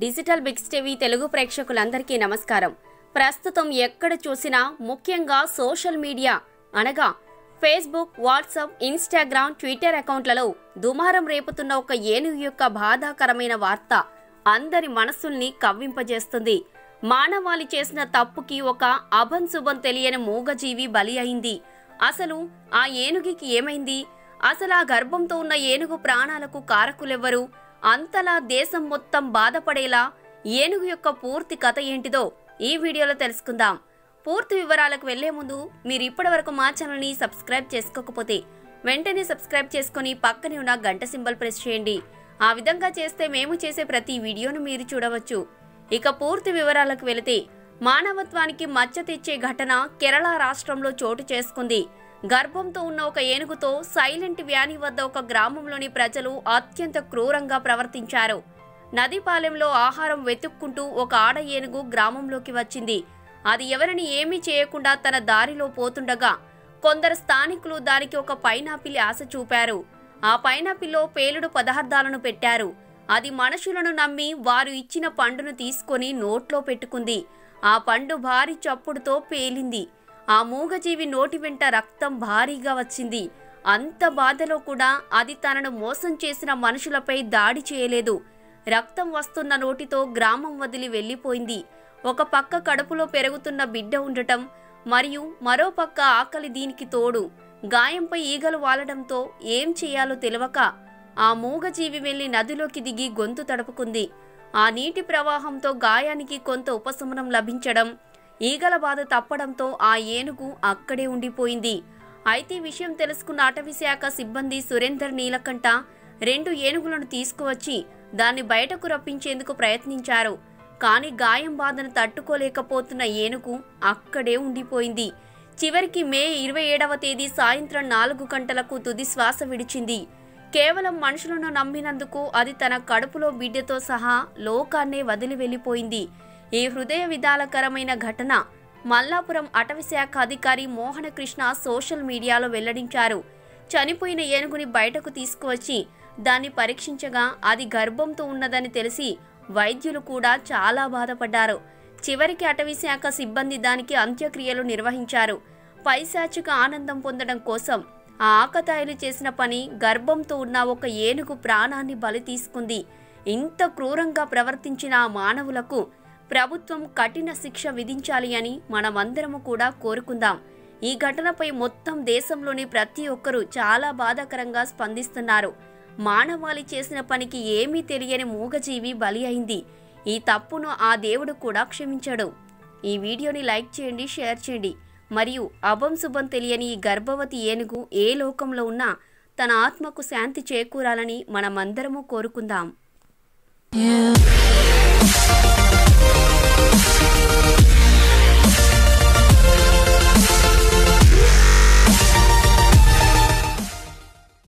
Digital Biggs TV Telugu ప్రేక్షకులందరికీ నమస్కారం ప్రస్తుతం ఎక్కడ చూసినా ముఖ్యంగా సోషల్ మీడియా అనగా ఫేస్బుక్ వాట్సాప్ ఇన్స్టాగ్రామ్ ట్విట్టర్ అకౌంట్లలో దుమారం రేపుతున్న ఒక ఏనుగు యొక్క బాధాకరమైన వార్త అందరి మనస్సుల్ని కవ్వింపజేస్తుంది మానవాళి చేసిన తప్పుకి ఒక అభంశుభం తెలియని మూగజీవి బలి అయింది అసలు ఆ ఏనుగుకి ఏమైంది అసలు ఆ గర్భంతో ఉన్న ఏనుగు ప్రాణాలకు కారకులెవ్వరు అంతలా దేశం మొత్తం బాధపడేలా ఏనుగు యొక్క పూర్తి కథ ఏంటిదో ఈ వీడియోలో తెలుసుకుందాం పూర్తి వివరాలకు వెళ్లే ముందు మీరు ఇప్పటివరకు మా ఛానల్ని సబ్స్క్రైబ్ చేసుకోకపోతే వెంటనే సబ్స్క్రైబ్ చేసుకుని పక్కనే ఉన్న గంట సింబల్ ప్రెస్ చేయండి ఆ విధంగా చేస్తే మేము చేసే ప్రతి వీడియోను మీరు చూడవచ్చు ఇక పూర్తి వివరాలకు వెళితే మానవత్వానికి మచ్చ తెచ్చే ఘటన కేరళ రాష్ట్రంలో చోటు చేసుకుంది గర్భంతో ఉన్న ఒక ఏనుగుతో సైలెంట్ వ్యాని వద్ద ఒక గ్రామంలోని ప్రజలు అత్యంత క్రూరంగా ప్రవర్తించారు నదీపాలెంలో ఆహారం వెతుక్కుంటూ ఒక ఆడ ఏనుగు గ్రామంలోకి వచ్చింది అది ఎవరిని ఏమీ చేయకుండా తన దారిలో పోతుండగా కొందరు స్థానికులు దానికి ఒక పైనాపిల్ ఆశ చూపారు ఆ పైనాపిల్లో పేలుడు పదార్థాలను పెట్టారు అది మనుషులను నమ్మి వారు ఇచ్చిన పండును తీసుకొని నోట్లో పెట్టుకుంది ఆ పండు భారీ చప్పుడుతో పేలింది ఆ మూగజీవి నోటి వెంట రక్తం భారీగా వచ్చింది అంత బాధలో కూడా అది తనను మోసం చేసిన మనుషులపై దాడి చేయలేదు రక్తం వస్తున్న నోటితో గ్రామం వదిలి వెళ్ళిపోయింది ఒక పక్క కడుపులో పెరుగుతున్న బిడ్డ ఉండటం మరియు మరో పక్క ఆకలి దీనికి తోడు గాయంపై ఈగలు వాలడంతో ఏం చేయాలో తెలియక ఆ మూగజీవి వెళ్లి నదిలోకి దిగి గొంతు తడుపుకుంది ఆ నీటి ప్రవాహంతో గాయానికి కొంత ఉపశమనం లభించడం ఈగల బాధ తప్పడంతో ఆ ఏనుగు అక్కడే ఉండిపోయింది అయితే ఈ విషయం తెలుసుకున్న అటవీశాఖ సిబ్బంది సురేందర్ నీలకంఠ రెండు ఏనుగులను తీసుకువచ్చి దాన్ని బయటకు రప్పించేందుకు ప్రయత్నించారు కానీ గాయం బాధను తట్టుకోలేకపోతున్న ఏనుగు అక్కడే ఉండిపోయింది చివరికి మే ఇరవై ఏడవ తేదీ సాయంత్రం నాలుగు గంటలకు తుది శ్వాస విడిచింది కేవలం మనుషులను నమ్మినందుకు అది తన కడుపులో బిడ్డతో సహా లోకాన్నే వదిలి వెళ్ళిపోయింది ఈ హృదయ విధాలకరమైన ఘటన మల్లాపురం అటవీశాఖ అధికారి మోహనకృష్ణ సోషల్ మీడియాలో వెల్లడించారు చనిపోయిన ఏనుగుని బయటకు తీసుకువచ్చి దాన్ని పరీక్షించగా అది గర్భంతో ఉన్నదని తెలిసి వైద్యులు కూడా చాలా బాధపడ్డారు చివరికి అటవీశాఖ సిబ్బంది దానికి అంత్యక్రియలు నిర్వహించారు పైశాచిక ఆనందం పొందడం కోసం ఆ ఆకతాయిలు చేసిన పని గర్భంతో ఉన్న ఒక ఏనుగు ప్రాణాన్ని బలి తీసుకుంది ఇంత క్రూరంగా ప్రవర్తించిన ఆ మానవులకు ప్రభుత్వం కఠిన శిక్ష విధించాలి అని మనమందరము కూడా కోరుకుందాం ఈ ఘటనపై మొత్తం దేశంలోని ప్రతి ఒక్కరూ చాలా బాధాకరంగా స్పందిస్తున్నారు మానవాళి చేసిన పనికి ఏమీ తెలియని మూగజీవి బలి అయింది ఈ తప్పును ఆ దేవుడు కూడా క్షమించాడు ఈ వీడియోని లైక్ చేయండి షేర్ చేయండి మరియు అభం శుభం తెలియని ఈ గర్భవతి ఏనుగు ఏ లోకంలో ఉన్నా తన ఆత్మకు శాంతి చేకూరాలని మనమందరము కోరుకుందాం Yeah.